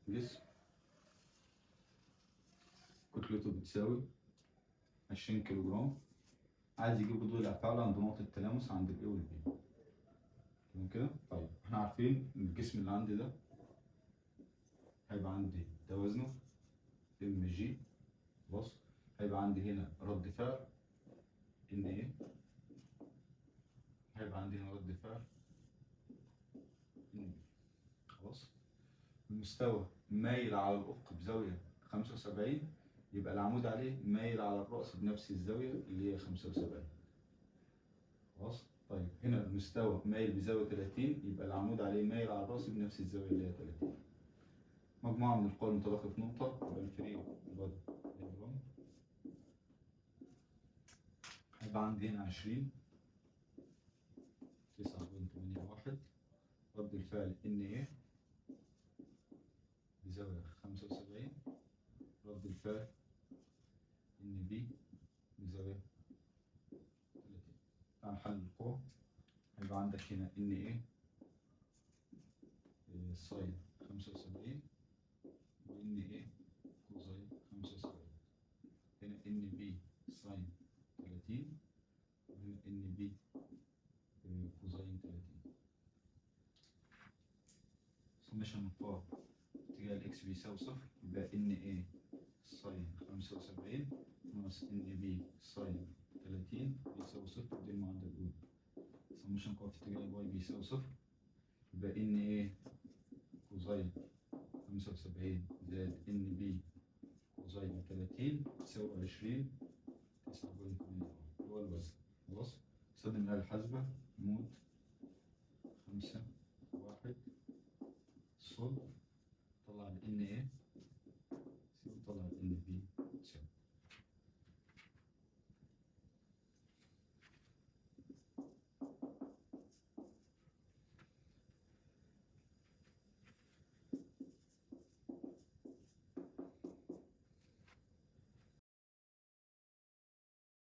جسم كتلته بتساوي 20 كيلو جرام عايز يجيب دول الافعال عند نقطة التلامس عند الاي والبي تمام كده؟ طيب احنا عارفين ان الجسم اللي عندي ده هيبقى عندي ده وزنه ام جي بص هيبقى عندي هنا رد فعل ان ايه هيبقى عندي هنا رد فعل ان خلاص المستوى مايل على الافق بزاويه 75 يبقى العمود عليه مايل على الراس بنفس الزاويه اللي هي 75 خلاص طيب هنا المستوى مايل بزاويه 30 يبقى العمود عليه مايل على الراس بنفس الزاويه اللي هي 30 مجموعه من القوى المتضافه في نقطه يبقى الفري بادي دياجرام هيبقى عندي هنا 20 9.81 رد الفعل ان ايه بزاوية 75 رد الفعل ان بي بزاوية 30 تعال نحل القوة هيبقى عندك هنا ان ايه ساين 75 وان ايه كوزين 75 هنا ان بي ساين 30 وهنا ان بي كوزين 30 سمشن القوة اتجاه الاكس بيساوي صفر يبقى ان ايه ساين 75 ناقص ان بي ساين 30 بيساوي صفر دي المعادلة الأولى سمشن قوة في اتجاه الواي بيساوي صفر يبقى ان ايه كوزين 75 زائد ان بي كوزين 30 تساوي 20 9.8 هو الوزن خلاص استخدم الآلة الحاسبة مود خمسة واحد صلب طلع ال ان ايه